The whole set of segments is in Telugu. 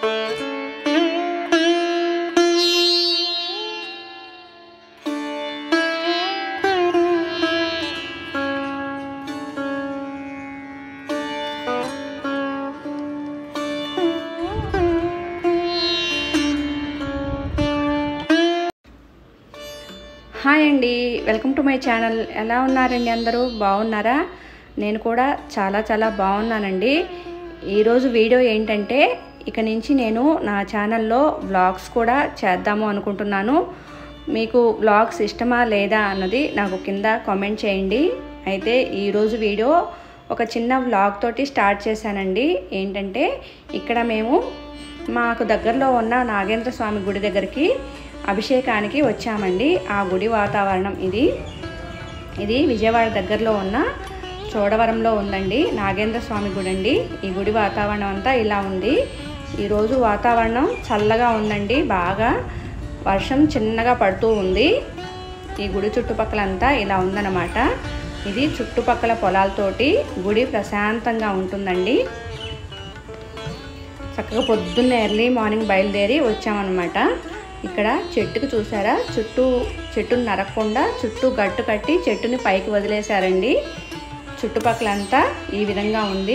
హాయ్ అండి వెల్కమ్ టు మై ఛానల్ ఎలా ఉన్నారండి అందరూ బాగున్నారా నేను కూడా చాలా చాలా బాగున్నానండి ఈరోజు వీడియో ఏంటంటే ఇక నుంచి నేను నా ఛానల్లో వ్లాగ్స్ కూడా చేద్దాము అనుకుంటున్నాను మీకు వ్లాగ్స్ ఇష్టమా లేదా అన్నది నాకు కింద కామెంట్ చేయండి అయితే ఈరోజు వీడియో ఒక చిన్న వ్లాగ్ తోటి స్టార్ట్ చేశానండి ఏంటంటే ఇక్కడ మేము మాకు దగ్గరలో ఉన్న నాగేంద్ర స్వామి గుడి దగ్గరికి అభిషేకానికి వచ్చామండి ఆ గుడి వాతావరణం ఇది ఇది విజయవాడ దగ్గరలో ఉన్న చోడవరంలో ఉందండి నాగేంద్ర స్వామి గుడి అండి ఈ గుడి వాతావరణం అంతా ఇలా ఉంది ఈరోజు వాతావరణం చల్లగా ఉందండి బాగా వర్షం చిన్నగా పడుతూ ఉంది ఈ గుడి చుట్టుపక్కలంతా ఇలా ఉందన్నమాట ఇది చుట్టుపక్కల పొలాలతోటి గుడి ప్రశాంతంగా ఉంటుందండి చక్కగా పొద్దున్నే ఎర్లీ మార్నింగ్ బయలుదేరి వచ్చామన్నమాట ఇక్కడ చెట్టుకు చూసారా చుట్టూ చెట్టును నరకకుండా చుట్టూ గట్టు కట్టి చెట్టుని పైకి వదిలేశారండి చుట్టుపక్కలంతా ఈ విధంగా ఉంది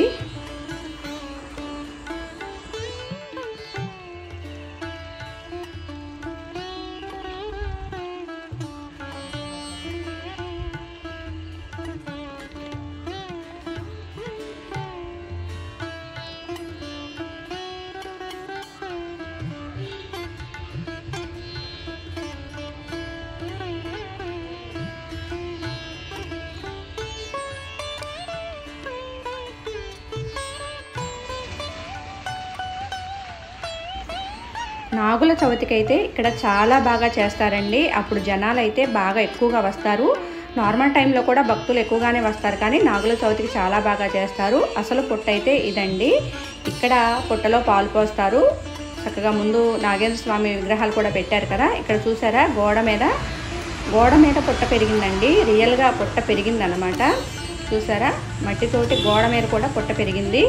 నాగుల చవితికి అయితే ఇక్కడ చాలా బాగా చేస్తారండి అప్పుడు జనాలు అయితే బాగా ఎక్కువగా వస్తారు నార్మల్ టైంలో కూడా భక్తులు ఎక్కువగానే వస్తారు కానీ నాగుల చవితికి చాలా బాగా చేస్తారు అసలు పుట్ట అయితే ఇదండి ఇక్కడ పుట్టలో పాలు పోస్తారు చక్కగా ముందు నాగేంద్ర స్వామి విగ్రహాలు కూడా పెట్టారు కదా ఇక్కడ చూసారా గోడ మీద గోడ మీద పుట్ట పెరిగిందండి రియల్గా పుట్ట పెరిగిందనమాట చూసారా మట్టితోటి గోడ మీద కూడా పుట్ట పెరిగింది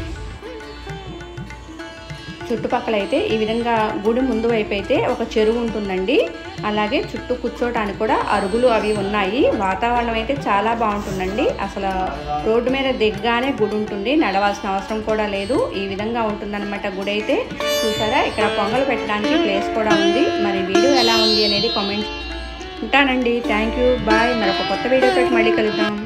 చుట్టుపక్కల అయితే ఈ విధంగా గుడి ముందు వైపు అయితే ఒక చెరువు ఉంటుందండి అలాగే చుట్టూ కూర్చోటానికి కూడా అరుగులు అవి ఉన్నాయి వాతావరణం అయితే చాలా బాగుంటుందండి అసలు రోడ్డు మీద దిగ్గానే గుడి ఉంటుంది నడవాల్సిన అవసరం కూడా లేదు ఈ విధంగా ఉంటుందన్నమాట గుడి అయితే చూసారా ఇక్కడ పొంగలు పెట్టడానికి ప్లేస్ కూడా ఉంది మరి వీడియో ఎలా ఉంది అనేది కామెంట్ ఉంటానండి థ్యాంక్ యూ బాయ్ మరొక కొత్త వీడియోతో మళ్ళీ కలుద్దాం